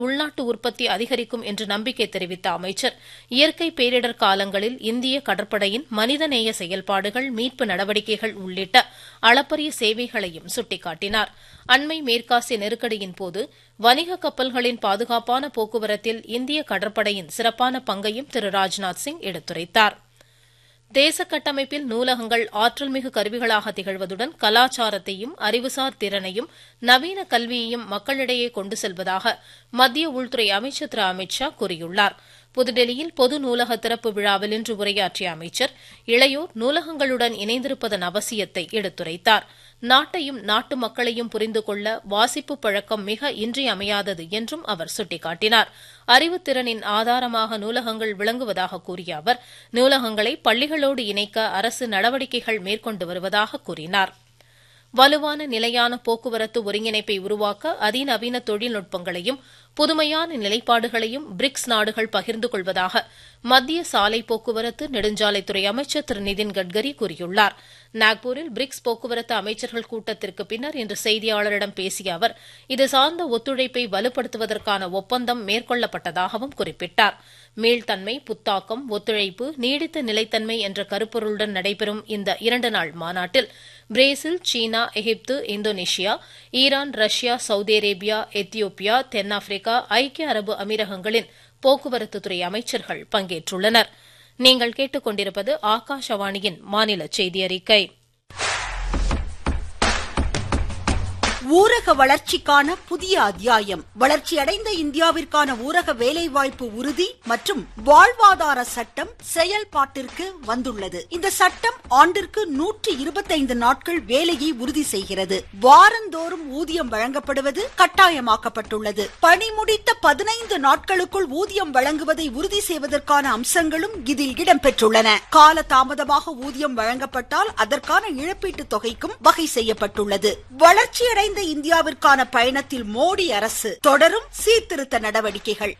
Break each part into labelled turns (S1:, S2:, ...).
S1: உள்நாட்டு உற்பத்தி அதிகரிக்கும் என்று நம்பிக்கை தெரிவித்த அமைச்சர் இயற்கை பேரிடர் காலங்களில் இந்திய கடற்படையின் மனிதநேய செயல்பாடுகள் மீட்பு நடவடிக்கைகள் உள்ளிட்ட அளப்பரிய சேவைகளையும் சுட்டிக்காட்டினார் அண்மை மேற்காசிய நெருக்கடியின் போது வணிக கப்பல்களின் பாதுகாப்பான போக்குவரத்தில் இந்திய கடற்படையின் சிறப்பான பங்கையும் திரு ராஜ்நாத் சிங் எடுத்துரைத்தாா் தேச கட்டமைப்பில் நூலகங்கள் ஆற்றல்மிகு கருவிகளாக திகழ்வதுடன் கலாச்சாரத்தையும் அறிவுசார் திறனையும் நவீன கல்வியையும் மக்களிடையே கொண்டு செல்வதாக மத்திய உள்துறை அமைச்சர் திரு அமித் ஷா கூறியுள்ளார் புதுடெல்லியில் பொது நூலக திறப்பு விழாவில் இன்று உரையாற்றிய அமைச்சர் இளையோர் நூலகங்களுடன் இணைந்திருப்பதன் அவசியத்தை எடுத்துரைத்தார் நாட்டையும் நாட்டு மக்களையும் புரிந்து கொள்ள வாசிப்பு பழக்கம் மிக இன்றியமையாதது என்றும் அவர் சுட்டிக்காட்டினார் அறிவுத்திறனின் ஆதாரமாக நூலகங்கள் விளங்குவதாக கூறிய அவர் நூலகங்களை பள்ளிகளோடு இணைக்க அரசு நடவடிக்கைகள் மேற்கொண்டு வருவதாக கூறினார் வலுவான நிலையான போக்குவரத்து ஒருங்கிணைப்பை உருவாக்க அதிநவீன தொழில்நுட்பங்களையும் புதுமையான நிலைப்பாடுகளையும் பிரிக்ஸ் நாடுகள் பகிர்ந்து கொள்வதாக மத்திய சாலை போக்குவரத்து நெடுஞ்சாலைத்துறை அமைச்சர் திரு நிதின் கட்கரி கூறியுள்ளார் நாக்பூரில் பிரிக்ஸ் போக்குவரத்து அமைச்சர்கள் கூட்டத்திற்கு பின்னர் இன்று செய்தியாளரிடம் பேசிய அவர் இது சார்ந்த ஒத்துழைப்பை வலுப்படுத்துவதற்கான ஒப்பந்தம் மேற்கொள்ளப்பட்டதாகவும் குறிப்பிட்டார் மீள்தன்மை புத்தாக்கம் ஒத்துழைப்பு நீடித்த நிலைத்தன்மை என்ற கருப்பொருளுடன் நடைபெறும் இந்த இரண்டு நாள் மாநாட்டில் பிரேசில் சீனா Egypt Indonesia Iran Russia Saudi Arabia Ethiopia தென்னாப்பிரிக்கா ஐக்கிய அரபு அமீரகங்களின் போக்குவரத்துத்துறை அமைச்சர்கள் பங்கேற்றுள்ளனர் நீங்கள் கேட்டுக்கொண்டிருப்பது ஆகாஷவாணியின் மாநில செய்தி அறிக்கை
S2: ஊரக வளர்ச்சிக்கான புதிய அத்தியாயம் வளர்ச்சியடைந்த இந்தியாவிற்கான ஊரக வேலைவாய்ப்பு உறுதி மற்றும் வாழ்வாதார சட்டம் செயல்பாட்டிற்கு வந்துள்ளது இந்த சட்டம் ஆண்டிற்கு நூற்றி இருபத்தைந்து நாட்கள் வேலையை உறுதி செய்கிறது வாரந்தோறும் ஊதியம் வழங்கப்படுவது கட்டாயமாக்கப்பட்டுள்ளது பணி முடித்த பதினைந்து நாட்களுக்குள் ஊதியம் வழங்குவதை உறுதி செய்வதற்கான அம்சங்களும் இதில் இடம்பெற்றுள்ளன கால தாமதமாக ஊதியம் வழங்கப்பட்டால் அதற்கான இழப்பீட்டுத் தொகைக்கும் வகை செய்யப்பட்டுள்ளது வளர்ச்சியடைந்த நிறைந்த இந்தியாவிற்கான பயணத்தில் மோடி அரசு தொடரும் சீர்திருத்த நடவடிக்கைகள்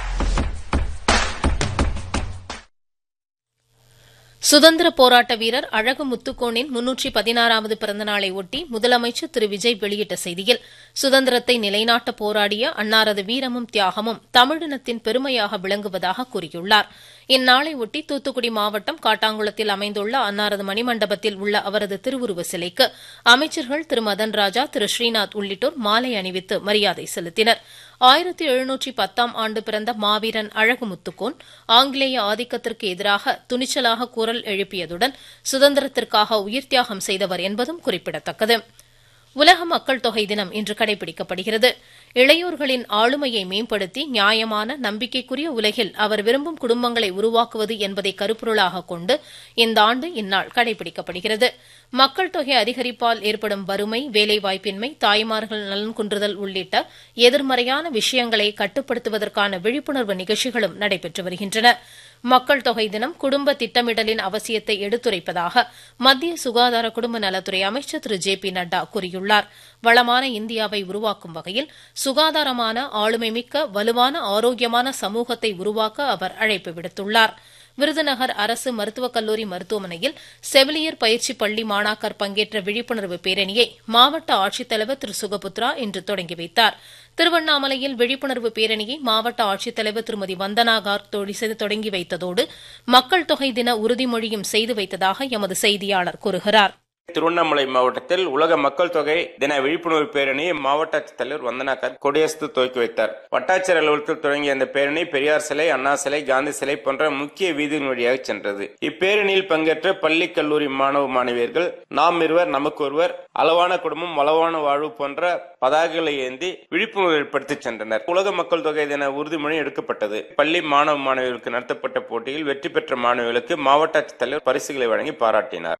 S1: சுதந்திர போராட்ட வீரர் அழகு முத்துக்கோனின் முன்னூற்றி பதினாறாவது பிறந்தநாளை ஒட்டி முதலமைச்சர் திரு விஜய் வெளியிட்ட செய்தியில் சுதந்திரத்தை நிலைநாட்ட போராடிய அன்னாரது வீரமும் தியாகமும் தமிழினத்தின் பெருமையாக விளங்குவதாக கூறியுள்ளார் இந்நாளை ஒட்டி தூத்துக்குடி மாவட்டம் காட்டாங்குளத்தில் அமைந்துள்ள அன்னாரது மணிமண்டபத்தில் உள்ள அவரது திருவுருவ சிலைக்கு அமைச்சர்கள் திரு மதன் ராஜா திரு ஸ்ரீநாத் உள்ளிட்டோர் மாலை அணிவித்து மரியாதை செலுத்தினர் ஆயிரத்தி எழுநூற்றி பத்தாம் ஆண்டு பிறந்த மாவீரன் அழகு முத்துக்கோன் ஆங்கிலேய ஆதிக்கத்திற்கு எதிராக துணிச்சலாக குரல் எழுப்பியதுடன் சுதந்திரத்திற்காக உயிர்த்தியாகம் செய்தவர் என்பதும் குறிப்பிடத்தக்கது உலக மக்கள் தொகை தினம் இன்று கடைபிடிக்கப்படுகிறது இளையோர்களின் ஆளுமையை மேம்படுத்தி நியாயமான நம்பிக்கைக்குரிய உலகில் அவர் விரும்பும் குடும்பங்களை உருவாக்குவது என்பதை கருப்பொருளாக கொண்டு இந்த ஆண்டு இந்நாள் கடைபிடிக்கப்படுகிறது மக்கள் தொகை அதிகரிப்பால் ஏற்படும் வறுமை வேலைவாய்ப்பின்மை தாய்மார்கள் நலன் குன்றுதல் உள்ளிட்ட எதிர்மறையான விஷயங்களை கட்டுப்படுத்துவதற்கான விழிப்புணர்வு நிகழ்ச்சிகளும் நடைபெற்று வருகின்றன மக்கள் தொகை தினம் குடும்ப திட்டமிடலின் அவசியத்தை எடுத்துரைப்பதாக மத்திய சுகாதார குடும்ப நலத்துறை அமைச்சர் திரு ஜே பி நட்டா கூறியுள்ளார் வளமான இந்தியாவை உருவாக்கும் வகையில் சுகாதாரமான ஆளுமைமிக்க வலுவான ஆரோக்கியமான சமூகத்தை உருவாக்க அவர் அழைப்பு விடுத்துள்ளார் விருதுநகர் அரசு மருத்துவக் கல்லூரி மருத்துவமனையில் செவிலியர் பயிற்சி பள்ளி மாணாக்கர் பங்கேற்ற விழிப்புணர்வு பேரணியை மாவட்ட ஆட்சித்தலைவர் திரு சுகபுத்ரா இன்று தொடங்கி வைத்தார் திருவண்ணாமலையில் விழிப்புணர்வு பேரணியை மாவட்ட ஆட்சித்தலைவர் திருமதி வந்தனா கார்க் தொடங்கி வைத்ததோடு மக்கள் தொகை தின உறுதிமொழியும் செய்து வைத்ததாக எமது செய்தியாளர் கூறுகிறார்
S3: திருவண்ணாமலை மாவட்டத்தில் உலக மக்கள் தொகை தின விழிப்புணர்வு பேரணியை மாவட்ட ஆட்சித்தலைவர் வந்தனாக்கர் கொடியசத்து துவக்கி வைத்தார் வட்டாட்சியர் அலுவலகத்தில் தொடங்கிய இந்த பேரணி பெரியார் சிலை அண்ணா சிலை காந்தி சிலை போன்ற முக்கிய வீதியின் வழியாக சென்றது இப்பேரணியில் பங்கேற்ற பள்ளி கல்லூரி மாணவ மாணவியர்கள் நாம் இருவர் நமக்கு ஒருவர் அளவான குடும்பம் வளவான வாழ்வு போன்ற பதாகைகளை ஏந்தி விழிப்புணர்வு ஏற்படுத்தி சென்றனர் உலக மக்கள் தொகை தின உறுதிமொழி எடுக்கப்பட்டது பள்ளி மாணவ மாணவிகளுக்கு நடத்தப்பட்ட போட்டியில் வெற்றி பெற்ற மாணவிகளுக்கு மாவட்ட ஆட்சித்தலைவர் பரிசுகளை வழங்கி பாராட்டினார்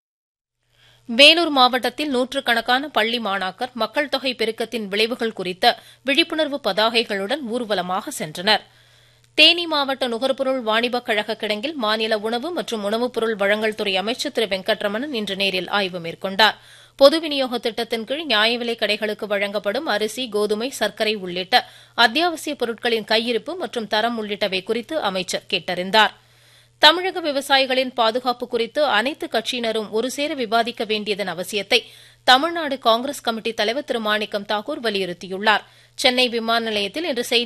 S1: வேலூர் மாவட்டத்தில் நூற்றுக்கணக்கான பள்ளி மாணாக்கர் மக்கள் தொகை பெருக்கத்தின் விளைவுகள் குறித்த விழிப்புணர்வு பதாகைகளுடன் ஊர்வலமாக சென்றனர் தேனி மாவட்ட நுகர்பொருள் வாணிபக் கழக கிடங்கில் மாநில உணவு மற்றும் உணவுப் பொருள் வழங்கல் துறை அமைச்சர் திரு வெங்கட்ரமணன் இன்று நேரில் ஆய்வு மேற்கொண்டார் பொது விநியோக திட்டத்தின் கீழ் நியாய விலைக் கடைகளுக்கு வழங்கப்படும் அரிசி கோதுமை சர்க்கரை உள்ளிட்ட அத்தியாவசிய பொருட்களின் கையிருப்பு மற்றும் தரம் உள்ளிட்டவை குறித்து அமைச்சர் கேட்டறிந்தாா் தமிழக விவசாயிகளின் பாதுகாப்பு குறித்து அனைத்து கட்சியினரும் ஒருசேர விவாதிக்க வேண்டியதன் அவசியத்தை தமிழ்நாடு காங்கிரஸ் கமிட்டி தலைவர் திரு மாணிக்கம் தாக்கூர் வலியுறுத்தியுள்ளார் சென்னை விமான நிலையத்தில் இன்று செய்தி